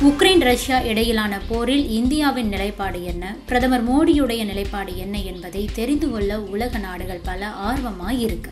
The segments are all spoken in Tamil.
உக்ரைன் ரஷ்யா இடையிலான போரில் இந்தியாவின் நிலைப்பாடு என்ன பிரதமர் மோடியுடைய நிலைப்பாடு என்ன என்பதை தெரிந்து கொள்ள உலக நாடுகள் பல ஆர்வமாய் இருக்கு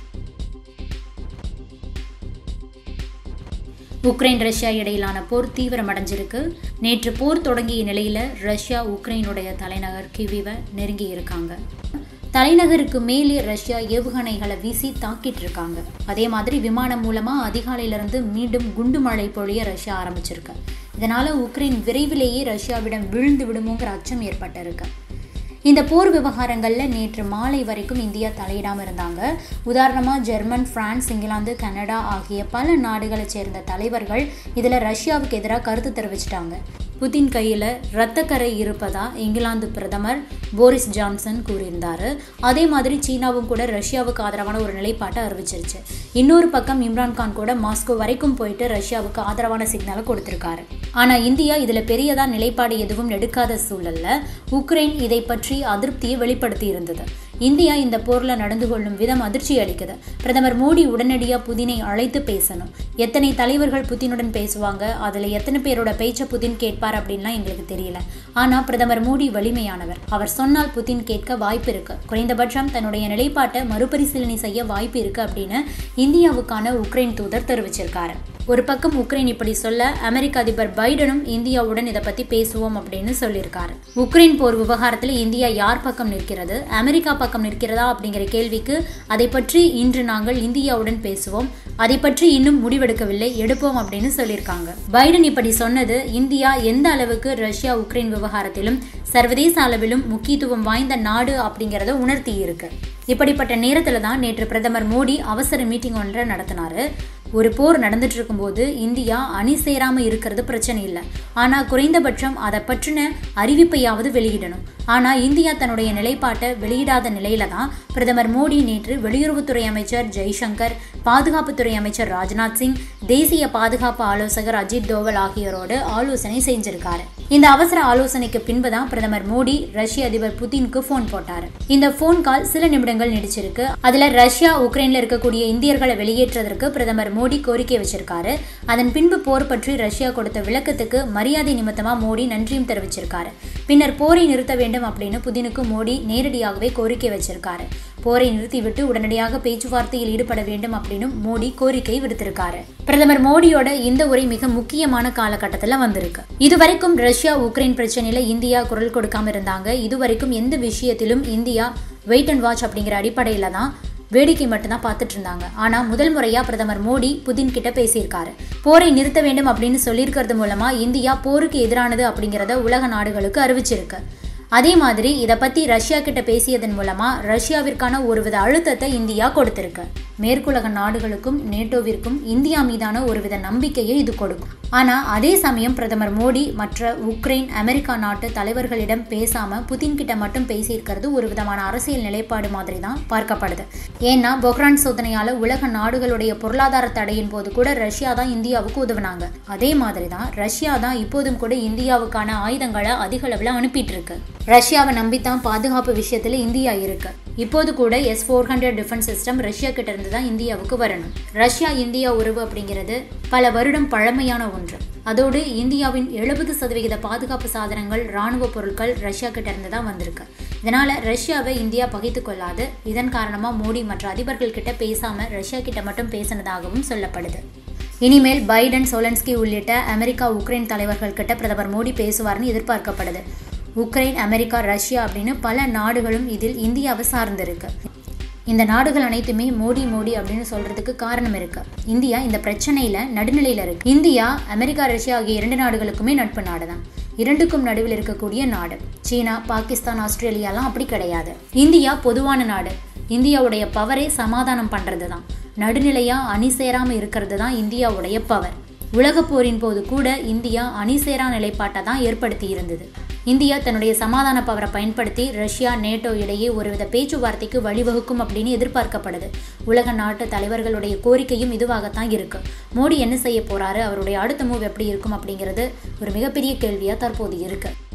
உக்ரைன் ரஷ்யா இடையிலான போர் தீவிரமடைஞ்சிருக்கு நேற்று போர் தொடங்கிய நிலையில ரஷ்யா உக்ரைனுடைய தலைநகர் கிவிவை நெருங்கி இருக்காங்க தலைநகருக்கு மேலே ரஷ்யா ஏவுகணைகளை வீசி தாக்கிட்டு இருக்காங்க அதே மாதிரி விமானம் மூலமா அதிகாலையிலிருந்து மீண்டும் குண்டு மழை பொழிய ரஷ்யா ஆரம்பிச்சிருக்கு இதனால உக்ரைன் விரைவிலேயே ரஷ்யாவிடம் விழுந்து விடுமோங்கிற அச்சம் ஏற்பட்டிருக்கு இந்த போர் விவகாரங்களில் நேற்று மாலை வரைக்கும் இந்தியா தலையிடாமல் இருந்தாங்க உதாரணமாக ஜெர்மன் பிரான்ஸ் இங்கிலாந்து கனடா ஆகிய பல நாடுகளைச் சேர்ந்த தலைவர்கள் இதில் ரஷ்யாவுக்கு எதிராக கருத்து தெரிவிச்சிட்டாங்க புதின் கையில் இரத்தக்கரை இருப்பதா இங்கிலாந்து பிரதமர் போரிஸ் ஜான்சன் கூறியிருந்தார் அதே மாதிரி சீனாவும் கூட ரஷ்யாவுக்கு ஆதரவான ஒரு நிலைப்பாட்டை அறிவிச்சிருச்சு இன்னொரு பக்கம் இம்ரான்கான் கூட மாஸ்கோ வரைக்கும் போயிட்டு ரஷ்யாவுக்கு ஆதரவான சிக்னலை கொடுத்திருக்காரு ஆனால் இந்தியா இதில் பெரியதா நிலைப்பாடு எதுவும் எடுக்காத சூழல்ல உக்ரைன் இதை பற்றி அதிருப்தியை வெளிப்படுத்தி இருந்தது இந்தியா இந்த போரில் நடந்து கொள்ளும் விதம் அதிர்ச்சி அளிக்குது பிரதமர் மோடி உடனடியாக புதினை அழைத்து பேசணும் எத்தனை தலைவர்கள் புதினுடன் பேசுவாங்க அதில் எத்தனை பேரோட பேச்சை புதின் கேட்பார் அப்படின்லாம் எங்களுக்கு தெரியல ஆனால் பிரதமர் மோடி வலிமையானவர் அவர் சொன்னால் புதின் கேட்க வாய்ப்பு இருக்கு குறைந்தபட்சம் தன்னுடைய நிலைப்பாட்டை மறுபரிசீலனை செய்ய வாய்ப்பு இருக்கு அப்படின்னு இந்தியாவுக்கான உக்ரைன் தூதர் தெரிவிச்சிருக்காரு ஒரு பக்கம் உக்ரைன் இப்படி சொல்ல அமெரிக்க அதிபர் பைடனும் இந்தியாவுடன் இதை பத்தி பேசுவோம் அப்படின்னு சொல்லியிருக்காரு உக்ரைன் போர் விவகாரத்தில் இந்தியா யார் பக்கம் நிற்கிறது அமெரிக்கா பக்கம் நிற்கிறதா அப்படிங்கிற கேள்விக்கு அதை பற்றி இன்று நாங்கள் இந்தியாவுடன் பேசுவோம் அதை பற்றி இன்னும் முடிவெடுக்கவில்லை எடுப்போம் அப்படின்னு சொல்லியிருக்காங்க பைடன் இப்படி சொன்னது இந்தியா எந்த அளவுக்கு ரஷ்யா உக்ரைன் விவகாரத்திலும் சர்வதேச அளவிலும் முக்கியத்துவம் வாய்ந்த நாடு அப்படிங்கிறத உணர்த்தி இருக்கு இப்படிப்பட்ட நேரத்தில் தான் நேற்று பிரதமர் மோடி அவசர மீட்டிங் ஒன்றை நடத்தினாரு ஒரு போர் நடந்துட்டு இருக்கும்போது இந்தியா அணி சேராம இருக்கிறது பிரச்சனை இல்லை ஆனால் குறைந்தபட்சம் அதை பற்றின அறிவிப்பையாவது வெளியிடணும் ஆனால் இந்தியா தன்னுடைய நிலைப்பாட்டை வெளியிடாத நிலையில தான் பிரதமர் மோடி நேற்று வெளியுறவுத்துறை அமைச்சர் ஜெய்சங்கர் பாதுகாப்புத்துறை அமைச்சர் ராஜ்நாத் சிங் தேசிய பாதுகாப்பு ஆலோசகர் அஜித் தோவல் ஆகியோரோடு ஆலோசனை செஞ்சிருக்காரு இந்த அவசர ஆலோசனைக்கு பின்பு தான் பிரதமர் மோடி ரஷ்ய அதிபர் புதினுக்கு போன் போட்டாரு இந்த போன் கால் சில நிமிடங்கள் நீடிச்சிருக்கு அதுல ரஷ்யா உக்ரைன்ல இருக்கக்கூடிய இந்தியர்களை வெளியேற்றுவதற்கு பிரதமர் மோடி கோரிக்கை வச்சிருக்காரு அதன் பின்பு போர் பற்றி ரஷ்யா கொடுத்த விளக்கத்துக்கு மரியாதை நிமித்தமா மோடி நன்றியும் தெரிவிச்சிருக்காரு பின்னர் போரை நிறுத்த வேண்டும் அப்படின்னு புதினுக்கு மோடி நேரடியாகவே கோரிக்கை வச்சிருக்காரு போரை நிறுத்திவிட்டு உடனடியாக பேச்சுவார்த்தையில் ஈடுபட வேண்டும் அப்படின்னு மோடி கோரிக்கை விடுத்திருக்காரு பிரதமர் மோடியோட இந்த உரை மிக முக்கியமான காலகட்டத்தில் வந்திருக்கு இதுவரைக்கும் ரஷ்யா உக்ரைன் பிரச்சனையில இந்தியா குரல் கொடுக்காம இருந்தாங்க இதுவரைக்கும் எந்த விஷயத்திலும் இந்தியா வெயிட் அண்ட் வாட்ச் அப்படிங்கிற அடிப்படையில தான் வேடிக்கை மட்டும்தான் பார்த்துட்டு இருந்தாங்க ஆனால் முதல் முறையாக பிரதமர் மோடி புதின் கிட்ட பேசியிருக்காரு போரை நிறுத்த வேண்டும் அப்படின்னு சொல்லியிருக்கிறது மூலமாக இந்தியா போருக்கு எதிரானது அப்படிங்கிறத உலக நாடுகளுக்கு அறிவிச்சிருக்கு அதே மாதிரி இதை பற்றி ரஷ்யா கிட்ட பேசியதன் மூலமாக ரஷ்யாவிற்கான ஒருவித அழுத்தத்தை இந்தியா கொடுத்திருக்கு மேற்குலக நாடுகளுக்கும் நேட்டோவிற்கும் இந்தியா மீதான ஒருவித நம்பிக்கையை இது கொடுக்கும் ஆனால் அதே சமயம் பிரதமர் மோடி மற்ற உக்ரைன் அமெரிக்கா நாட்டு தலைவர்களிடம் பேசாமல் புதின் கிட்ட மட்டும் பேசியிருக்கிறது ஒரு விதமான அரசியல் நிலைப்பாடு மாதிரி தான் பார்க்கப்படுது ஏன்னா பொஹ்ரான் சோதனையால் உலக நாடுகளுடைய பொருளாதார தடையின் போது கூட ரஷ்யா தான் இந்தியாவுக்கு உதவுனாங்க அதே மாதிரி தான் ரஷ்யா தான் இப்போதும் கூட இந்தியாவுக்கான ஆயுதங்களை அதிக அளவில் அனுப்பிட்டு இருக்கு ரஷ்யாவை நம்பித்தான் பாதுகாப்பு விஷயத்தில் இந்தியா இருக்கு இப்போது கூட S four hundred defence system Russia கிட்ட இருந்து தான் இந்தியாவுக்கு வரணும் ரஷ்யா இந்தியா உறவு அப்படிங்கிறது பல வருடம் பழமையான ஒன்று அதோடு இந்தியாவின் எழுபது சதவிகித பாதுகாப்பு சாதனங்கள் இராணுவ பொருட்கள் ரஷ்யா கிட்ட இருந்து தான் வந்திருக்கு இதனால ரஷ்யாவை இந்தியா பகைத்து கொள்ளாது இதன் காரணமாக மோடி மற்ற அதிபர்கள் கிட்ட பேசாம ரஷ்யா கிட்ட மட்டும் பேசினதாகவும் சொல்லப்படுது இனிமேல் பைடன் சோலன்ஸ்கி உள்ளிட்ட அமெரிக்கா உக்ரைன் தலைவர்கள் கிட்ட பிரதமர் மோடி பேசுவார்னு எதிர்பார்க்கப்படுது உக்ரைன் அமெரிக்கா ரஷ்யா அப்படின்னு பல நாடுகளும் இதில் இந்தியாவை சார்ந்திருக்கு இந்த நாடுகள் அனைத்துமே மோடி மோடி அப்படின்னு சொல்றதுக்கு காரணம் இருக்கு இந்தியா இந்த பிரச்சனையில நடுநிலையில இருக்கு இந்தியா அமெரிக்கா ரஷ்யா ஆகிய இரண்டு நாடுகளுக்குமே நட்பு நாடு தான் இரண்டுக்கும் நடுவில் இருக்கக்கூடிய நாடு சீனா பாகிஸ்தான் ஆஸ்திரேலியாலாம் அப்படி கிடையாது இந்தியா பொதுவான நாடு இந்தியாவுடைய பவரே சமாதானம் பண்றது தான் நடுநிலையா அணி சேராம இருக்கிறது தான் இந்தியாவுடைய பவர் உலகப் போரின் போது கூட இந்தியா அணி சேரா நிலைப்பாட்டை தான் ஏற்படுத்தி இருந்தது இந்தியா தன்னுடைய சமாதான பவரை பயன்படுத்தி ரஷ்யா நேட்டோ இடையே ஒருவித பேச்சுவார்த்தைக்கு வழிவகுக்கும் அப்படின்னு எதிர்பார்க்கப்படுது உலக நாட்டு தலைவர்களுடைய கோரிக்கையும் இதுவாகத்தான் இருக்கு மோடி என்ன செய்ய போறாரு அவருடைய அடுத்த மூவ் எப்படி இருக்கும் அப்படிங்கிறது ஒரு மிகப்பெரிய கேள்வியா தற்போது இருக்கு